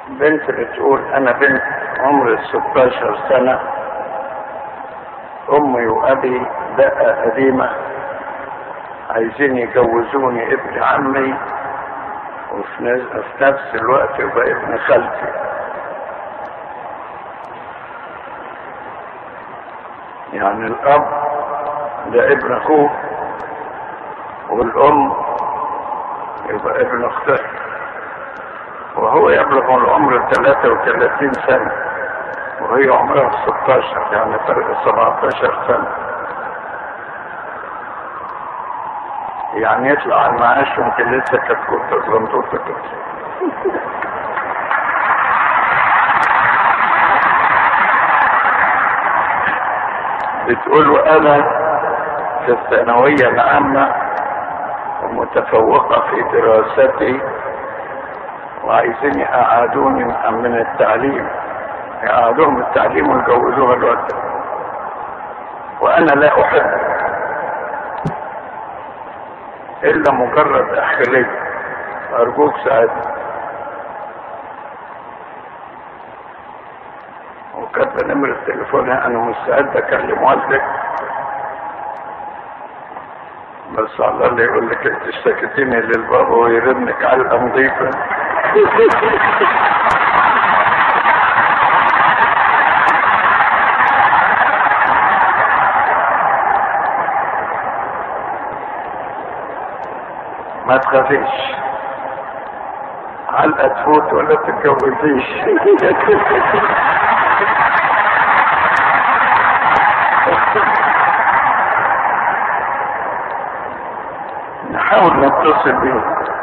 بنت بتقول انا بنت عمري 16 سنة امي وابي دقة قديمة عايزين يجوزوني ابن عمي وفي نز- في نفس الوقت يبقى ابن خالتي يعني الاب ده ابن اخوه والام يبقى ابن اختها وهو يبلغ العمر 33 سنة وهي عمرها 16 يعني فرق 17 سنة يعني يطلع على المعاش وانت لسه كانت كنت صغنطوطة كده بتقول وانا في الثانوية العامة ومتفوقة في دراستي وعايزين يقعدوني من التعليم يقعدوهم التعليم ويجوزوها الوقت وانا لا احب الا مجرد احكالية ارجوك ساعدني وكاتبه نمرة تليفونها انا مستعد اكلم والدك بس على الله يقول لك انت اشتكيتيني للبابا ويرنك علقه نظيفه ما تخافيش علقه تفوت ولا تتجوزيش نحاول نتصل بيه